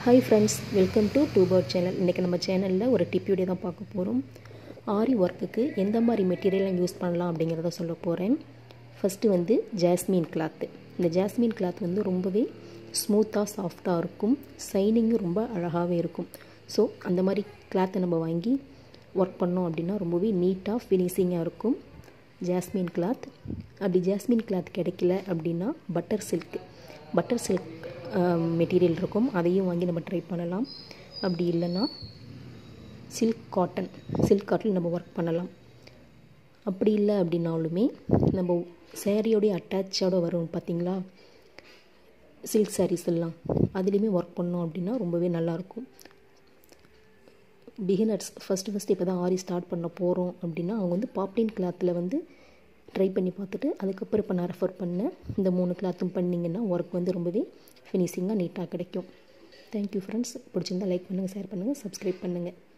hi friends welcome to two bird channel இன்றைக்கி நம்ம சேனலில் ஒரு டிப் வீடியோ தான் பார்க்க போகிறோம் ஆரி ஒர்க்குக்கு எந்த மாதிரி மெட்டீரியல்லாம் யூஸ் பண்ணலாம் அப்படிங்கிறத சொல்ல போகிறேன் ஃபஸ்ட்டு வந்து ஜாஸ்மின் கிளாத்து இந்த ஜாஸ்மின் கிளாத் வந்து ரொம்பவே ஸ்மூத்தாக சாஃப்டாக இருக்கும் சைனிங்கும் ரொம்ப அழகாகவே இருக்கும் ஸோ அந்த மாதிரி கிளாத்தை நம்ம வாங்கி ஒர்க் பண்ணோம் அப்படின்னா ரொம்பவே நீட்டாக ஃபினிஷிங்காக இருக்கும் ஜாஸ்மின் கிளாத் அப்படி ஜாஸ்மின் கிளாத் கிடைக்கல அப்படின்னா butter silk butter silk material இருக்கும் அதையும் வாங்கி நம்ம ட்ரை பண்ணலாம் அப்படி இல்லைன்னா சில்க் காட்டன் சில்க் காட்டன் நம்ம ஒர்க் பண்ணலாம் அப்படி இல்லை அப்படின்னாலுமே நம்ம சேரீயோடைய அட்டாச்சோட வரும் பார்த்திங்களா சில்க் சாரீஸ் எல்லாம் அதுலேயுமே ஒர்க் பண்ணோம் அப்படின்னா ரொம்பவே நல்லாயிருக்கும் பிகினர்ஸ் ஃபஸ்ட்டு ஃபஸ்ட்டு இப்போ தான் ஆரி ஸ்டார்ட் பண்ண போகிறோம் அப்படின்னா அவங்க வந்து பாப்டின் கிளாத்தில் வந்து ட்ரை பண்ணி பார்த்துட்டு அதுக்கப்புறம் இப்போ நான் ரெஃபர் பண்ண இந்த மூணு கிளாத்தும் பண்ணிங்கன்னா ஒர்க் வந்து ரொம்பவே ஃபினிஷிங்காக நீட்டாக கிடைக்கும் தேங்க்யூ ஃப்ரெண்ட்ஸ் பிடிச்சிருந்தா லைக் பண்ணுங்கள் ஷேர் பண்ணுங்கள் சப்ஸ்கிரைப் பண்ணுங்கள்